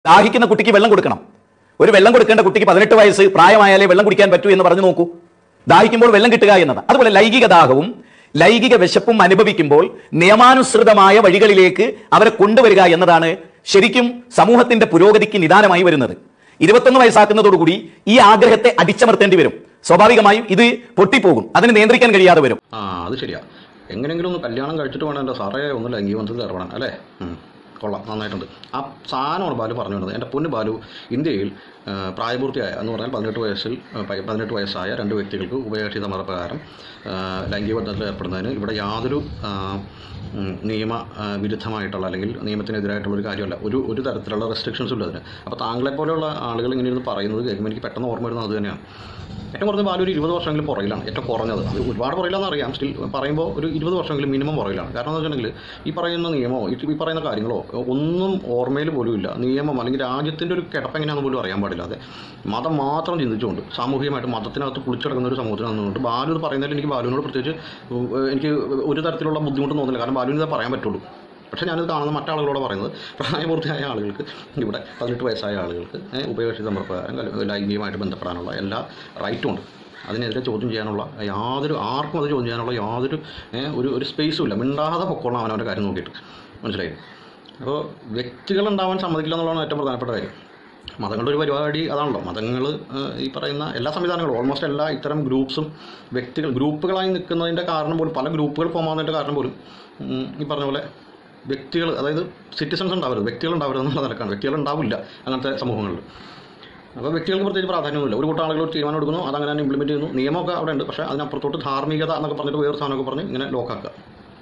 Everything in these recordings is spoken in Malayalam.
ദാഹിക്കുന്ന കുട്ടിക്ക് വെള്ളം കൊടുക്കണം ഒരു വെള്ളം കൊടുക്കേണ്ട കുട്ടിക്ക് പതിനെട്ട് വയസ്സ് പ്രായമായാലേ വെള്ളം കുടിക്കാൻ പറ്റൂ എന്ന് പറഞ്ഞു നോക്കൂ ദാഹിക്കുമ്പോൾ വെള്ളം കിട്ടുക എന്നത് അതുപോലെ ലൈംഗിക ദാഹവും ലൈംഗിക വിശപ്പും അനുഭവിക്കുമ്പോൾ നിയമാനുസൃതമായ വഴികളിലേക്ക് അവരെ കൊണ്ടുവരിക എന്നതാണ് ശരിക്കും സമൂഹത്തിന്റെ പുരോഗതിക്ക് നിദാനമായി വരുന്നത് ഇരുപത്തൊന്ന് വയസ്സാക്കുന്നതോടുകൂടി ഈ ആഗ്രഹത്തെ അടിച്ചമർത്തേണ്ടി വരും സ്വാഭാവികമായും ഇത് പൊട്ടിപ്പോകും അതിന് നിയന്ത്രിക്കാൻ കഴിയാതെ വരും ആ അത് ശരിയാ എങ്ങനെയെങ്കിലും ഒന്ന് കല്യാണം കഴിച്ചിട്ട് വേണം എൻ്റെ സാറേ ഒന്ന് ലൈംഗിക ബന്ധത്തിൽ ഏർപ്പെടാൻ അല്ലേ ഉം. കൊള്ളാം നന്നായിട്ടുണ്ട് ആ സാധനമാണ് ബാലു പറഞ്ഞു വരുന്നത് എൻ്റെ പൊന്ന് ബാലു ഇന്ത്യയിൽ ആ, പ്രായപൂർത്തിയായ എന്ന് പറഞ്ഞാൽ പതിനെട്ട് വയസ്സിൽ ആ, പ- പതിനെട്ട് വയസ്സായ രണ്ട് വ്യക്തികൾക്ക് ഉഭയകക്ഷി സമരപ്രകാരം ആ, ലൈംഗിക ബന്ധത്തിൽ ഏർപ്പെടുന്നതിന് ഇവിടെ യാതൊരു ആ, ഉം, നിയമ ആ, വിരുദ്ധമായിട്ടുള്ള അല്ലെങ്കിൽ നിയമത്തിനെതിരായിട്ടുള്ള ഒരു കാര്യമല്ല ഒരു ഒരു തരത്തിലുള്ള റെസ്ട്രിക്ഷൻസും ഇല്ല അതിന് അപ്പോൾ താങ്കളെ പോലെയുള്ള ആളുകൾ ഇങ്ങനെ ഇരുന്ന് പറയുന്നത് കേൾക്കുമ്പോൾ എനിക്ക് പെട്ടെന്ന് ഓർമ്മ വരുന്നത് അത് തന്നെയാണ് ഏറ്റവും കുറഞ്ഞ ബാലു ഒരു ഇരുപത് വർഷമെങ്കിലും പുറകിലാണ് ഏറ്റവും കുറഞ്ഞത് അത് ഒരുപാട് പുറകിലാണെന്ന് അറിയാം സ്റ്റിൽ പറയുമ്പോൾ ഒരു ഇരുപത് വർഷമെങ്കിലും മിനിമം പുറകിലാണ് കാരണം എന്ന് വെച്ചിട്ടുണ്ടെങ്കിൽ ഈ പറയുന്ന നിയമമോ ഈ ഈ പറയുന്ന കാര്യങ്ങളോ ഒന്നും ഓർമ്മയിൽ പോലും ഇല്ല നിയമം അല്ലെങ്കിൽ രാജ്യത്തിൻ്റെ ഒരു കിടപ്പ് എങ്ങനെയാണെന്ന് പോലും അറിയാൻ പാടില്ല അതെ മതം മാത്രം ചിന്തിച്ചുകൊണ്ട് സാമൂഹികമായിട്ട് മതത്തിനകത്ത് കുളിച്ചെടുക്കുന്ന ഒരു സമൂഹത്തിൽ നിന്നുകൊണ്ട് ബാലു ഇത് പറയുന്നതിൽ എനിക്ക് ബാലുവിനോട് പ്രത്യേകിച്ച് ഉം, എനിക്ക് ഒരു തരത്തിലുള്ള ബുദ്ധിമുട്ട് തോന്നുന്നില്ല കാരണം ബാലുവിന് ഇത് പറയാൻ പറ്റുള്ളൂ പക്ഷേ ഞാനിത് കാണുന്ന മറ്റാളുകളോട് പറയുന്നത് പ്രായപൂർത്തിയായ ആളുകൾക്ക് ഇവിടെ പതിനെട്ട് വയസ്സായ ആളുകൾക്ക് ഏഹ്, ഉഭയകക്ഷി സമ്പർക്കപ്രകാരം കല- ലൈംഗികമായിട്ട് ബന്ധപ്പെടാനുള്ള എല്ലാ റൈറ്റും ഉണ്ട് അതിനെതിരെ ചോദ്യം ചെയ്യാനുള്ള യാതൊരു ആർക്കും അത് ചോദ്യം ചെയ്യാനുള്ള യാതൊരു ഏഹ്, ഒരു ഒരു സ്പേസും ഇല്ല മിണ്ടാതെ പൊക്കോളാം അവനവൻ്റെ കാര്യം നോക്കിയിട്ട് മനസ്സിലായി അപ്പോൾ വ്യക്തികളുണ്ടാവാൻ സമ്മതിക്കില്ല എന്നുള്ളതാണ് ഏറ്റവും പ്രധാനപ്പെട്ട കാര്യം മതങ്ങളുടെ ഒരു പരിപാടി അതാണല്ലോ മതങ്ങൾ ഈ പറയുന്ന എല്ലാ സംവിധാനങ്ങളും ഓൾമോസ്റ്റ് എല്ലാ ഇത്തരം ഗ്രൂപ്പ്സും വ്യക്തികൾ ഗ്രൂപ്പുകളായി നിൽക്കുന്നതിൻ്റെ കാരണം പോലും പല ഗ്രൂപ്പുകൾ പോകുന്നതിൻ്റെ കാരണം പോലും ഉം, ഈ പറഞ്ഞ പോലെ വ്യക്തികൾ അതായത് സിറ്റിസൺസ് ഉണ്ടാവരുത് വ്യക്തികൾ ഉണ്ടാവരുത് എന്നുള്ള നിലക്കാണ് വ്യക്തികൾ ഉണ്ടാവില്ല അങ്ങനത്തെ സമൂഹങ്ങളിൽ അപ്പോൾ വ്യക്തികൾക്ക് പ്രത്യേകിച്ച് പ്രാധാന്യമൊന്നുമില്ല ഒരു കൂട്ടം ആളുകൾ ഒരു തീരുമാനം എടുക്കുന്നു അതങ്ങനെ തന്നെ ഇംപ്ലിമെൻറ്റ് ചെയ്യുന്നു നിയമമൊക്കെ അവിടെ ഉണ്ട് പക്ഷേ അതിനപ്പുറത്തോട്ട് ധാർമ്മികത എന്നൊക്കെ പറഞ്ഞിട്ട് വേറെ സാധനമൊക്കെ പറഞ്ഞ് ഇങ്ങനെ ലോക്കാക്കുക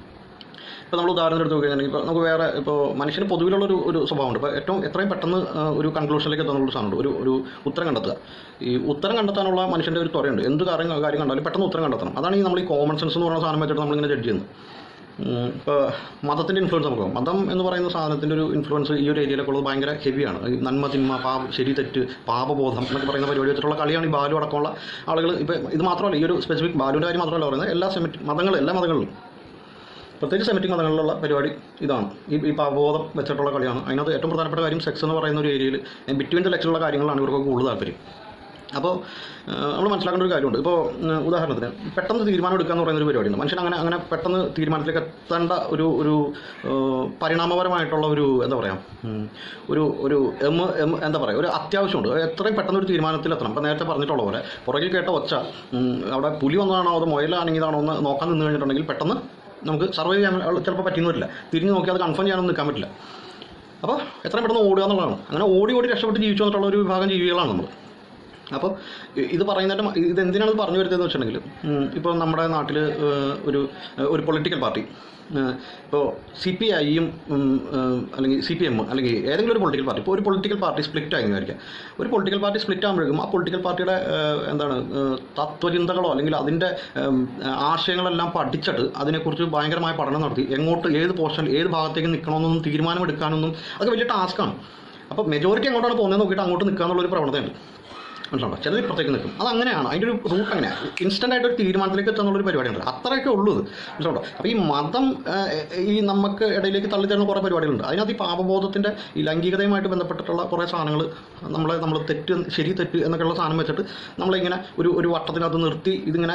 ഇപ്പോൾ നമ്മൾ ഉദാഹരണം എടുത്ത് നോക്കുകയാണെങ്കിൽ ഇപ്പോൾ നമുക്ക് വേറെ ഇപ്പോൾ മനുഷ്യന് പൊതുവിലുള്ള ഒരു ഒരു സ്വഭാവമുണ്ട് ഇപ്പോൾ ഏറ്റവും എത്രയും പെട്ടെന്ന് ആ, ഒരു കൺക്ലൂഷനിലേക്ക് എത്താനുള്ള ഒരു സാധനമുണ്ട് ഒരു ഒരു ഉത്തരം കണ്ടെത്തുക ഈ ഉത്തരം കണ്ടെത്താനുള്ള മനുഷ്യൻ്റെ ഒരു ത്വരയുണ്ട് എന്ത് കാര്യം കാര്യം കണ്ടാലും പെട്ടെന്ന് ഉത്തരം കണ്ടെത്തണം അതാണ് ഈ നമ്മൾ ഈ കോമൺ സെൻസ് എന്ന് പറയുന്ന സാധനം വെച്ചിട്ട് നമ്മളിങ്ങനെ ജഡ്ജ് ചെയ്യുന്നത് ഇപ്പോൾ മതത്തിൻ്റെ ഇൻഫ്ലുവൻസ് നമുക്ക് നോക്കാം. മതം എന്ന് പറയുന്ന സാധനത്തിൻ്റെ ഒരു ഇൻഫ്ലുവൻസ് ഈ ഒരു ഏരിയയിലൊക്കെ ഉള്ളത് ഭയങ്കര ഹെവിയാണ് ഈ നന്മ തിന്മ പാപ ശരി തെറ്റ് പാപബോധം എന്നൊക്കെ പറയുന്ന പരിപാടി വെച്ചിട്ടുള്ള കളിയാണ് ഈ ബാലു അടക്കമുള്ള ആളുകൾ ഇപ്പോൾ ഇത് മാത്രമല്ല ഈ ഒരു സ്പെസിഫിക് ബാലുവിൻ്റെ കാര്യം മാത്രമല്ല പറയുന്നത് എല്ലാ സെമിറ്റ് മതങ്ങൾ എല്ലാ മതങ്ങളിലും പ്രത്യേകിച്ച് സെമിറ്റിക് മതങ്ങളിലുള്ള പരിപാടി ഇതാണ് ഈ ഈ പാപബോധം വെച്ചിട്ടുള്ള കളിയാണ് അതിനകത്ത് ഏറ്റവും പ്രധാനപ്പെട്ട കാര്യം സെക്സ് എന്ന് പറയുന്ന ഒരു ഏരിയയിൽ ബിറ്റ്വീൻ ദ ലെക്സിലുള്ള കാര്യങ്ങളാണ് ഇവർക്ക് കൂടുതൽ താല്പര്യം അപ്പോൾ നമ്മൾ മനസ്സിലാക്കേണ്ട ഒരു കാര്യമുണ്ട് ഇപ്പോൾ ഏഹ്, ഉദാഹരണത്തിന് പെട്ടെന്ന് തീരുമാനം എടുക്കുക എന്ന് പറയുന്ന ഒരു പരിപാടിയുണ്ട് മനുഷ്യൻ അങ്ങനെ അങ്ങനെ പെട്ടെന്ന് തീരുമാനത്തിലേക്ക് എത്തേണ്ട ഒരു ഒരു ഏഹ്, പരിണാമപരമായിട്ടുള്ള ഒരു എന്താ പറയുക ഉം, ഒരു ഒരു എം എം എന്താ പറയുക ഒരു അത്യാവശ്യമുണ്ട് എത്രയും പെട്ടെന്ന് ഒരു തീരുമാനത്തിൽ എത്തണം അപ്പോൾ നേരത്തെ പറഞ്ഞിട്ടുള്ള പോലെ പുറകിൽ കേട്ട ഒച്ച ഉം, അവിടെ പുലി വന്നതാണോ അത് മുയലാണെങ്കിലാണോ എന്ന് നോക്കാൻ നിന്ന് കഴിഞ്ഞിട്ടുണ്ടെങ്കിൽ പെട്ടെന്ന് നമുക്ക് സർവൈവ് ചെയ്യാൻ ചിലപ്പോൾ പറ്റിയെന്ന് വരില്ല തിരിഞ്ഞ് നോക്കി അത് കൺഫേം ചെയ്യാനൊന്നും നിൽക്കാൻ പറ്റില്ല അപ്പോൾ എത്രയും പെട്ടെന്ന് ഓടുക എന്നുള്ളതാണ് അങ്ങനെ ഓടി ഓടി രക്ഷപ്പെട്ട് ജീവിച്ചു വന്നിട്ടുള്ള ഒരു വിഭാഗം ജീവികളാണ് നമ്മൾ അപ്പോൾ ഇ- ഇത് പറയുന്നതിൻ്റെ മ- ഇത് എന്തിനാണ് ഇത് പറഞ്ഞു വരുന്നതെന്ന് വെച്ചിട്ടുണ്ടെങ്കിൽ ഇപ്പോൾ നമ്മുടെ നാട്ടിൽ ഒരു ഒരു പൊളിറ്റിക്കൽ പാർട്ടി ഇപ്പോൾ സി പി ഐയും അല്ലെങ്കിൽ സി പി എം അല്ലെങ്കിൽ ഏതെങ്കിലും ഒരു പൊളിറ്റിക്കൽ പാർട്ടി ഇപ്പോൾ ഒരു പൊളിറ്റിക്കൽ പാർട്ടി സ്പ്ലിറ്റ് ആയി വിചാരിക്കാം ഒരു പൊളിറ്റിക്കൽ പാർട്ടി സ്പ്ലിറ്റ് ആകുമ്പോഴേക്കും ആ പൊളിറ്റിക്കൽ പാർട്ടിയുടെ ഏഹ്, എന്താണ് ഏഹ്, തത്വചിന്തകളോ അല്ലെങ്കിൽ അതിൻ്റെ ഏഹ്, ആശയങ്ങളെല്ലാം പഠിച്ചിട്ട് അതിനെക്കുറിച്ച് ഭയങ്കരമായ പഠനം നടത്തി എങ്ങോട്ട് ഏത് പോർഷൻ ഏത് ഭാഗത്തേക്ക് നിൽക്കണമെന്നൊന്നും തീരുമാനമെടുക്കാനൊന്നും അതൊക്കെ വലിയ ടാസ്ക്കാണ് അപ്പോൾ മെജോറിറ്റി എങ്ങോട്ടാണ് പോകുന്നത് നോക്കിയിട്ട് അങ്ങോട്ട് നിൽക്കുക എന്നുള്ളൊരു പ്രവണതയുണ്ട് മനസ്സിലാണോ ചിലർ ഇപ്പുറത്തേക്ക് നിൽക്കും അത് അങ്ങനെയാണ് അതിൻ്റെ ഒരു റൂട്ട് അങ്ങനെയാണ് ഇൻസ്റ്റൻ്റ് ആയിട്ട് ഒരു തീരുമാനത്തിലേക്ക് എത്തുന്നുള്ളൊരു പരിപാടിയുണ്ട് അത്രയൊക്കെ ഉള്ളൂ ഇത് മനസ്സിലാണോ അപ്പോൾ ഈ മതം ആ, ഈ നമുക്ക് ഇടയിലേക്ക് തള്ളിത്തരുന്ന കുറേ പരിപാടികളുണ്ട് അതിനകത്ത് ഈ പാപബോധത്തിൻ്റെ ഈ ലൈംഗികതയുമായിട്ട് ബന്ധപ്പെട്ടിട്ടുള്ള കുറേ സാധനങ്ങൾ നമ്മളെ നമ്മൾ തെറ്റ് ശരി തെറ്റ് എന്നൊക്കെയുള്ള സാധനം വെച്ചിട്ട് നമ്മളിങ്ങനെ ഒരു ഒരു വട്ടത്തിനകത്ത് നിർത്തി ഇതിങ്ങനെ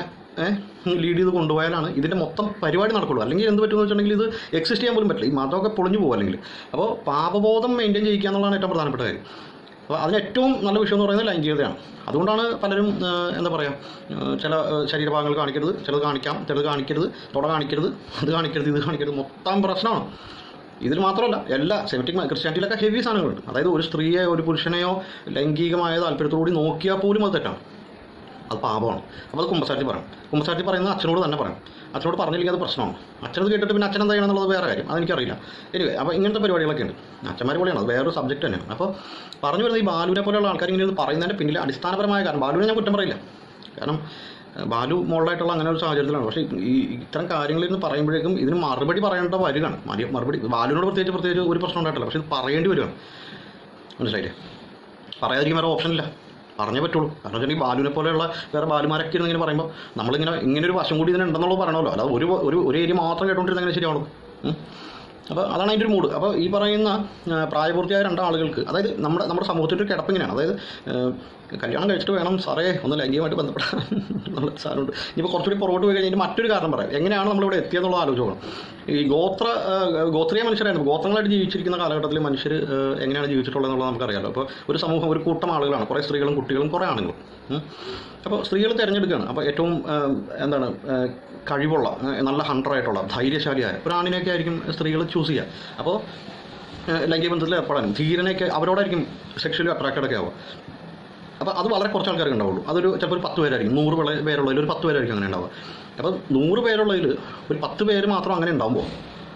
ലീഡ് ചെയ്ത് കൊണ്ടുപോയാലാണ് ഇതിൻ്റെ മൊത്തം പരിപാടി നടക്കുള്ളൂ അല്ലെങ്കിൽ എന്ത് പറ്റുമെന്ന് വെച്ചിട്ടുണ്ടെങ്കിൽ ഇത് എക്സിസ്റ്റ് ചെയ്യാൻ പോലും പറ്റില്ല ഈ മതമൊക്കെ പൊളിഞ്ഞു പോകും അല്ലെങ്കിൽ അപ്പോൾ പാപബോധം മെയിൻറ്റെയിൻ ചെയ്യിക്കുക എന്നുള്ളതാണ് ഏറ്റവും പ്രധാനപ്പെട്ട കാര്യം അപ്പോൾ അതിന് ഏറ്റവും നല്ല വിഷയം എന്ന് പറയുന്നത് ലൈംഗികതയാണ് അതുകൊണ്ടാണ് പലരും ആ, എന്താ പറയുക ആ, ചില ആ, ശരീരഭാഗങ്ങൾ കാണിക്കരുത് ചിലത് കാണിക്കാം ചിലത് കാണിക്കരുത് തുട കാണിക്കരുത് അത് കാണിക്കരുത് ഇത് കാണിക്കരുത് മൊത്തം പ്രശ്നമാണ് ഇതിൽ മാത്രമല്ല എല്ലാ സെമിറ്റിക് ക്രിസ്ത്യാനിറ്റിയിലൊക്കെ ഹെവി സാധനങ്ങളുണ്ട് അതായത് ഒരു സ്ത്രീയെ ഒരു പുരുഷനെയോ ലൈംഗികമായ താല്പര്യത്തോടുകൂടി നോക്കിയാൽ പോലും അത് തെറ്റാണ് അത് പാപമാണ് അപ്പോൾ അത് കുമ്പസാരത്തിൽ പറയണം കുമ്പസാരത്തിൽ പറയുന്നത് അച്ഛനോട് തന്നെ പറയണം അച്ഛനോട് പറഞ്ഞില്ലെങ്കിൽ അത് പ്രശ്നമാണ് അച്ഛനത് കേട്ടിട്ട് പിന്നെ അച്ഛൻ എന്താ ചെയ്യണമെന്നുള്ളത് വേറെ കാര്യം അതെനിക്കറിയില്ല എനിവേ അപ്പോൾ ഇങ്ങനത്തെ പരിപാടികളൊക്കെ ഉണ്ട് അച്ഛന്മാർ പോലെയാണ് അത് വേറൊരു സബ്ജക്റ്റ് തന്നെയാണ് അപ്പോൾ പറഞ്ഞു വരുന്നത് ഈ ബാലുവിനെ പോലെയുള്ള ആൾക്കാർ ഇങ്ങനെ ഇത് പറയുന്നതിൻ്റെ പിന്നിൽ അടിസ്ഥാനപരമായ കാരണം ബാലുവിനെ ഞാൻ കുറ്റം പറയില്ല കാരണം ഏഹ്, ബാലു മോളായിട്ടുള്ള അങ്ങനെ ഒരു സാഹചര്യത്തിലാണ് പക്ഷേ ഈ ഇത്തരം കാര്യങ്ങളിൽ നിന്ന് പറയുമ്പോഴേക്കും ഇതിന് മറുപടി പറയേണ്ട വരികയാണ് മറി- മറുപടി ബാലുവിനോട് പ്രത്യേകിച്ച് പ്രത്യേകിച്ച് ഒരു പ്രശ്നം ഉണ്ടായിട്ടില്ല പക്ഷേ ഇത് പറയേണ്ടി വരികയാണ് മനസ്സിലായില്ലേ പറയാതിരിക്കും വേറെ ഓപ്ഷൻ ഇല്ല പറഞ്ഞേ പറ്റുള്ളൂ കാരണം വെച്ചിട്ടുണ്ടെങ്കിൽ ബാലുവിനെ പോലെയുള്ള വേറെ ബാലുമാരൊക്കെ ഇരുന്ന് ഇങ്ങനെ പറയുമ്പോൾ നമ്മളിങ്ങനെ ഇങ്ങനെ ഒരു വശം കൂടി ഇതിനുണ്ടെന്നുള്ളത് പറയണമല്ലോ അല്ലാതെ ഒരു ഒരു ഒരു ഏരിയ മാത്രം കേട്ടോണ്ടിരുന്നെങ്കിൽ ശരിയാവുള്ളൂ ഉം. അപ്പോൾ അതാണ് അതിൻ്റെ ഒരു മൂഡ് അപ്പോൾ ഈ പറയുന്ന ആ, പ്രായപൂർത്തിയായ രണ്ടാളുകൾക്ക് അതായത് നമ്മുടെ നമ്മുടെ സമൂഹത്തിൻ്റെ ഒരു കിടപ്പിങ്ങനെയാണ് അതായത് ആ, കല്യാണം കഴിച്ചിട്ട് വേണം സാറേ ഒന്ന് ലൈംഗികമായിട്ട് ബന്ധപ്പെടാൻ എന്നുള്ള സാധനമുണ്ട് ഇനിയിപ്പോൾ കുറച്ചുകൂടി പുറകോട്ട് പോയി കഴിഞ്ഞാൽ മറ്റൊരു കാരണം പറയാം എങ്ങനെയാണ് നമ്മളിവിടെ എത്തിയെന്നുള്ള ആലോചിക്കണം ഈ ഗോത്ര ആ, ഗോത്രീയ മനുഷ്യരായിരുന്നു ഗോത്രങ്ങളായിട്ട് ജീവിച്ചിരിക്കുന്ന കാലഘട്ടത്തിൽ മനുഷ്യർ ആ, എങ്ങനെയാണ് ജീവിച്ചിട്ടുള്ളത് എന്നുള്ളത് നമുക്കറിയാലോ അപ്പോൾ ഒരു സമൂഹം ഒരു കൂട്ടം ആളുകളാണ് കുറേ സ്ത്രീകളും കുട്ടികളും കുറേ ആണുങ്ങളും ഉം. അപ്പോൾ സ്ത്രീകൾ തിരഞ്ഞെടുക്കുകയാണ് അപ്പോൾ ഏറ്റവും ആ, എന്താണ് ആ, കഴിവുള്ള ആ, നല്ല ഹണ്ടറായിട്ടുള്ള ധൈര്യശാലിയായ ഒരു ആണിനെയൊക്കെ ആയിരിക്കും സ്ത്രീകൾ ചൂസ് ചെയ്യുക അപ്പോൾ ആ, ലൈംഗിക ബന്ധത്തിൽ ഏർപ്പെടാനും ധീരനെയൊക്കെ അവരോടായിരിക്കും സെക്ഷലി അട്രാക്റ്റഡ് ഒക്കെ ആവുക അപ്പോൾ അത് വളരെ കുറച്ച് ആൾക്കാർക്ക് ഉണ്ടാവുള്ളൂ അതൊരു ചിലപ്പോൾ ഒരു പത്ത് പേരായിരിക്കും നൂറ് പേള- പേരുള്ളതിൽ ഒരു പത്ത് പേരായിരിക്കും അങ്ങനെ ഉണ്ടാവുക അപ്പോൾ നൂറ് പേരുള്ളതിൽ ഒരു പത്ത് പേര് മാത്രം അങ്ങനെ ഉണ്ടാകുമ്പോൾ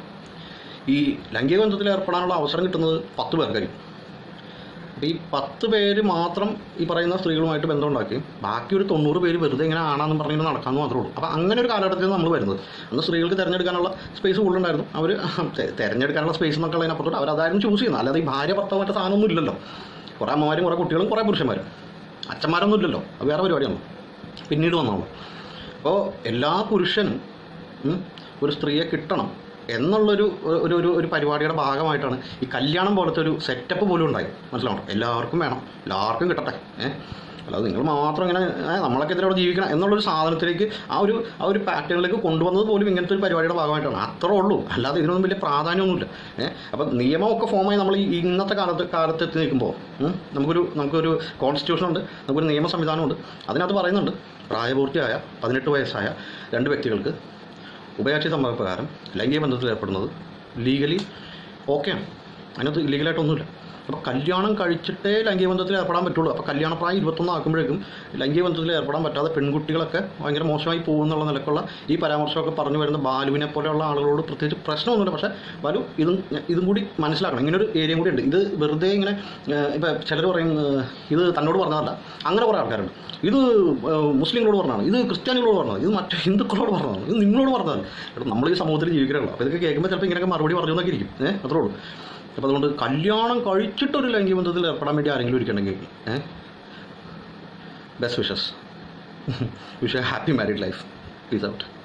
ഈ ലൈംഗിക ബന്ധത്തിൽ ഏർപ്പെടാനുള്ള അവസരം കിട്ടുന്നത് പത്ത് പേർക്കായിരിക്കും അപ്പോൾ ഈ പത്ത് പേര് മാത്രം ഈ പറയുന്ന സ്ത്രീകളുമായിട്ട് ബന്ധമുണ്ടാക്കി ബാക്കി ഒരു തൊണ്ണൂറ് പേര് വെറുതെ ഇങ്ങനെ ആണാന്ന് പറഞ്ഞിട്ട് നടക്കാമെന്ന് മാത്രമേ ഉള്ളൂ അപ്പോൾ അങ്ങനെ ഒരു കാലഘട്ടത്തിൽ നമ്മൾ വരുന്നത് അന്ന് സ്ത്രീകൾക്ക് തിരഞ്ഞെടുക്കാനുള്ള സ്പേസ് കൂടുതലുണ്ടായിരുന്നു അവർ തിരഞ്ഞെടുക്കാനുള്ള സ്പേസ് എന്നൊക്കെ ഉള്ളതിനപ്പുറത്തോട്ട് അവർ അതായിരുന്നു ചൂസ് ചെയ്യുന്നത് അല്ലാതെ ഈ ഭാര്യ ഭർത്താവ് മറ്റേ സാധനമൊന്നും ഇല്ലല്ലോ കുറേ അമ്മമാരും കുറേ കുട്ടികളും കുറേ പുരുഷന്മാരും അച്ഛന്മാരൊന്നും ഇല്ലല്ലോ അത് വേറെ പരിപാടിയാണ് പിന്നീട് വന്നോളൂ അപ്പോൾ എല്ലാ പുരുഷനും ഉം, ഒരു സ്ത്രീയെ കിട്ടണം എന്നുള്ളൊരു ഒരു ഒരു ഒരു പരിപാടിയുടെ ഭാഗമായിട്ടാണ് ഈ കല്യാണം പോലത്തെ ഒരു സെറ്റപ്പ് പോലും ഉണ്ടായി മനസ്സിലാവണം എല്ലാവർക്കും വേണം എല്ലാവർക്കും കിട്ടട്ടെ ഏഹ് അല്ലാതെ നിങ്ങൾ മാത്രം ഇങ്ങനെ ഏ, നമ്മളൊക്കെ ഇതിലൂടെ ജീവിക്കണം എന്നുള്ളൊരു സാധനത്തിലേക്ക് ആ ഒരു ആ ഒരു പാറ്റേണിലേക്ക് കൊണ്ടുവന്നത് പോലും ഇങ്ങനത്തെ ഒരു പരിപാടിയുടെ ഭാഗമായിട്ടാണ് അത്രേ ഉള്ളൂ അല്ലാതെ ഇതിനൊന്നും വലിയ പ്രാധാന്യമൊന്നുമില്ല ഏഹ് അപ്പം നിയമമൊക്കെ ഫോമായി നമ്മൾ ഈ ഇന്നത്തെ കാലത്ത് കാലത്ത് എത്തി നിൽക്കുമ്പോൾ ഉം, നമുക്കൊരു നമുക്കൊരു കോൺസ്റ്റിറ്റ്യൂഷൻ ഉണ്ട് നമുക്കൊരു നിയമ സംവിധാനമുണ്ട് അതിനകത്ത് പറയുന്നുണ്ട് പ്രായപൂർത്തിയായ പതിനെട്ട് വയസ്സായ രണ്ട് വ്യക്തികൾക്ക് ഉഭയാക്ഷി സമ്മതപ്രകാരം ലൈംഗിക ബന്ധത്തിൽ ഏർപ്പെടുന്നത് ലീഗലി ഓക്കെയാണ് അതിനകത്ത് ഇല്ലീഗലായിട്ടൊന്നുമില്ല അപ്പോൾ കല്യാണം കഴിച്ചിട്ടേ ലൈംഗിക ബന്ധത്തിൽ ഏർപ്പെടാൻ പറ്റുള്ളൂ അപ്പോൾ കല്യാണപ്രായം ഇരുപത്തൊന്ന് ആക്കുമ്പോഴേക്കും ലൈംഗിക ബന്ധത്തിൽ ഏർപ്പെടാൻ പറ്റാതെ പെൺകുട്ടികളൊക്കെ ഭയങ്കര മോശമായി പോകുന്നുള്ള നിലക്കുള്ള ഈ പരാമർശമൊക്കെ പറഞ്ഞു വരുന്ന ബാലുവിനെ പോലെയുള്ള ആളുകളോട് പ്രത്യേകിച്ച് പ്രശ്നമൊന്നുമില്ല പക്ഷേ ബാലു ഇതും ഇതും കൂടി മനസ്സിലാക്കണം ഇങ്ങനെ ഒരു ഏരിയയും കൂടി ഉണ്ട് ഇത് വെറുതെ ഇങ്ങനെ ഇപ്പോൾ ചിലർ പറയും ഏഹ്, ഇത് തന്നോട് പറഞ്ഞതല്ല അങ്ങനെ കുറേ ആൾക്കാരുണ്ട് ഇത് ഏഹ്, മുസ്ലിങ്ങളോട് പറഞ്ഞതാണ് ഇത് ക്രിസ്ത്യാനികളോട് പറഞ്ഞതാണ് ഇത് മറ്റേ ഹിന്ദുക്കളോട് പറഞ്ഞതാണ് ഇത് നിങ്ങളോട് പറഞ്ഞതാണ് എടാ നമ്മൾ ഈ സമൂഹത്തിൽ ജീവിക്കണല്ലോ അപ്പോൾ ഇതൊക്കെ കേൾക്കുമ്പോൾ ചിലപ്പോൾ ഇങ്ങനെയൊക്കെ മറുപടി പറഞ്ഞു എന്നൊക്കെ ഇരിക്കും ഏഹ് അത്രേ ഉള്ളൂ അപ്പോൾ അതുകൊണ്ട് കല്യാണം കഴിച്ചിട്ടൊരു ലൈംഗിക ബന്ധത്തിൽ ഏർപ്പെടാൻ വേണ്ടി ആരെങ്കിലും ഇരിക്കണമെങ്കിൽ ഏഹ് best wishes wish happy married life peace out